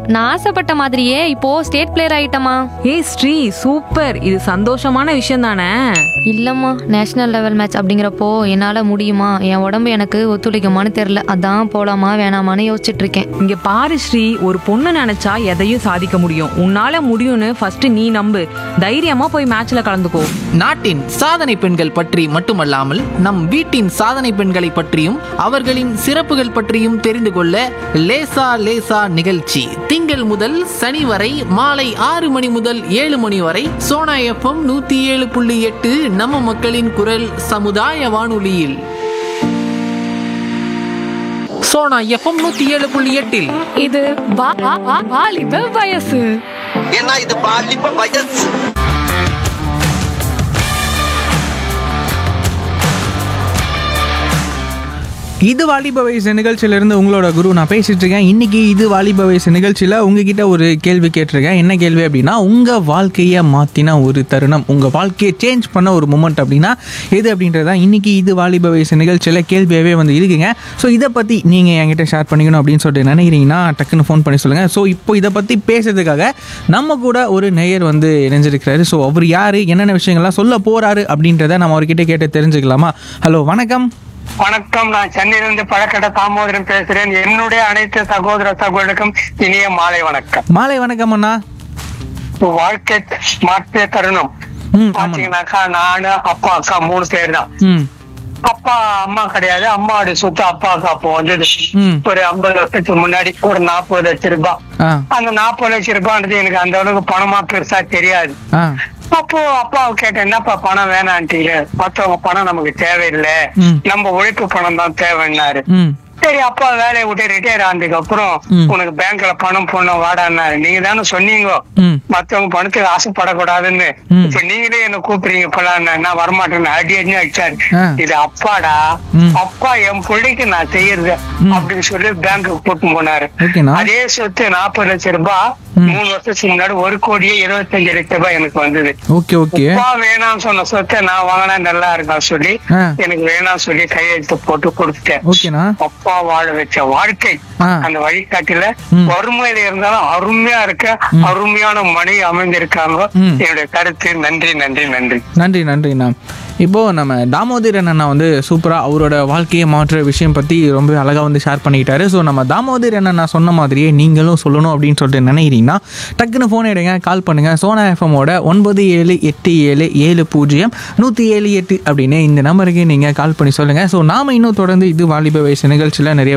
நான் ஆசைப்பட்ட மாதிரியே இப்போ ஸ்டேட் பிளேயர் ஆயிட்டமா ஏய் ஸ்ரீ சூப்பர் இது சந்தோஷமான விஷயம் தானே இல்லம்மா நேஷனல் லெவல் மேட்ச் அப்படிங்கிறப்போ என்னால முடியுமா என் உடம்பு எனக்கு ஒத்துழைக்குமான்னு தெரியல அதான் போலாமா வேணாமான்னு யோசிச்சுட்டு இருக்கேன் இங்க பாரு ஸ்ரீ ஒரு பொண்ணு நினைச்சா எதையும் சாதிக்க முடியும் உன்னால முடியும்னு ஃபர்ஸ்ட் நீ நம்பு தைரியமா போய் மேட்ச்ல கலந்துக்கோ நாட்டின் சாதனை பெண்கள் பற்றி மட்டுமல்லாமல் நம் வீட்டின் சாதனை பெண்களை பற்றியும் அவர்களின் சிறப்புகள் பற்றியும் தெரிந்து கொள்ள லேசா லேசா நிகழ்ச்சி திங்கள் முதல் சனி வரை மாலை ஆறு மணி முதல் ஏழு மணி வரை சோனா எஃப்எம் நூத்தி ஏழு புள்ளி எட்டு நம்ம மக்களின் குரல் சமுதாய வானொலியில் சோனா எஃப்எம் நூத்தி ஏழு புள்ளி எட்டில் இது வா- வா- வா- வாலிப வயசு ஏன்னா இது பாலிப்ப வயசு இது வாலிப வயசு நிகழ்ச்சியிலிருந்து உங்களோட குரு நான் பேசிட்டு இருக்கேன் இன்னைக்கு இது வாலிப வயசு நிகழ்ச்சியில் உங்ககிட்ட ஒரு கேள்வி கேட்டிருக்கேன் என்ன கேள்வி அப்படின்னா உங்கள் வாழ்க்கையை மாற்றின ஒரு தருணம் உங்கள் வாழ்க்கையை சேஞ்ச் பண்ண ஒரு மூமெண்ட் அப்படின்னா எது அப்படின்றது தான் இன்னைக்கு இது வாலிப வயசு நிகழ்ச்சியில் கேள்வியாகவே வந்து இருக்குங்க ஸோ இதை பற்றி நீங்கள் என்கிட்ட ஷேர் பண்ணிக்கணும் அப்படின்னு சொல்லிட்டு நினைக்கிறீங்கன்னா டக்குன்னு ஃபோன் பண்ணி சொல்லுங்கள் ஸோ இப்போ இதை பற்றி பேசுறதுக்காக நம்ம கூட ஒரு நேயர் வந்து இணைஞ்சிருக்கிறாரு ஸோ அவர் யார் என்னென்ன விஷயங்கள்லாம் சொல்ல போகிறாரு அப்படின்றத நம்ம அவர்கிட்ட கேட்டு தெரிஞ்சுக்கலாமா ஹலோ வணக்கம் வணக்கம் நான் சென்னையிலிருந்து பழக்கடை தாமோதரன் பேசுறேன் என்னுடைய அனைத்து சகோதர சகோதரருக்கும் இனிய மாலை வணக்கம் மாலை வணக்கம் அண்ணா வாழ்க்கை மாற்றிய தருணம் ம் ஆமாம் பாத்தீங்கன்னாக்கா நானு அப்பா அக்கா மூணு பேர் தான் ம் அப்பா அம்மா கிடையாது அம்மாவோட சொத்து அப்பாவுக்கு அப்போ வந்தது ம். ஒரு ஐம்பது வருஷத்துக்கு முன்னாடி ஒரு நாற்பது லட்சம் ரூபாய் ஆ அந்த நாற்பது லட்சம் ரூபான்றது எனக்கு அந்த அளவுக்கு பணமா பெருசா தெரியாது ஆ அப்போ அப்பாவை கேட்டேன் என்னப்பா பணம் வேணான்ட்டீங்க மத்தவங்க பணம் நமக்கு தேவையில்லை ம். நம்ம உழைப்பு பணம் தான் தேவைன்னாரு ம் சரி அப்பா வேலையை விட்டு ரிட்டையர் ஆனதுக்கு அப்புறம் ம். உனக்கு பேங்க்ல பணம் போடணும் வாடான்னாரு நீங்க தானே சொன்னீங்க ம் மத்தவங்க பணத்துக்கு ஆசைப்படக்கூடாதுன்னு ம். இப்ப நீங்களே என்ன கூப்பிடுறீங்க இப்பலாம் நான் வரமாட்டேன்னு அடி அடி அடிச்சாரு ஆ. இது அப்பாடா ம். அப்பா என் பிள்ளைக்கு நான் செய்யறது அப்படின்னு சொல்லி பேங்க்கு கூட்டிட்டு போனாரு ஓகேண்ணா அதே சொத்து நாற்பது லட்சம் ரூபாய் ம். மூணு வருஷத்துக்கு முன்னாடி ஒரு கோடியே இருபத்தஞ்சு லட்சம் ரூபாய் எனக்கு வந்தது ஓகே ஓகே அப்பா வேணாம் சொன்ன சொத்தை நான் வாங்கினா நல்லா இருக்கான்னு சொல்லி ஆ. எனக்கு வேணாம் சொல்லி கையெழுத்து போட்டு கொடுத்துட்டேன் ஓகேண்ணா அப்பா வாழ வச்ச வாழ்க்கை ஆ. அந்த வழிகாட்டில ம். வறுமையில இருந்தாலும் அருமையா இருக்க அருமையான மனைவி அமைந்திருக்காங்க ம். என்னுடைய கருத்து நன்றி நன்றி நன்றி நன்றி நன்றிண்ணா இப்போ நம்ம தாமோதரன் அண்ணா வந்து சூப்பராக அவரோட வாழ்க்கையை மாற்றுற விஷயம் பற்றி ரொம்ப அழகாக வந்து ஷேர் பண்ணிக்கிட்டாரு ஸோ நம்ம தாமோதரன் அண்ணா சொன்ன மாதிரியே நீங்களும் சொல்லணும் அப்படின்னு சொல்லிட்டு நினைக்கிறீங்கன்னா டக்குன்னு ஃபோன் எடுங்க கால் பண்ணுங்கள் சோனா எஃப்எம்மோட ஒன்பது ஏழு எட்டு ஏழு ஏழு பூஜ்ஜியம் நூற்றி ஏழு எட்டு அப்படின்னு இந்த நம்பருக்கு நீங்கள் கால் பண்ணி சொல்லுங்கள் ஸோ நாம் இன்னும் தொடர்ந்து இது வாலிப வயசு நிகழ்ச்சியில் நிறைய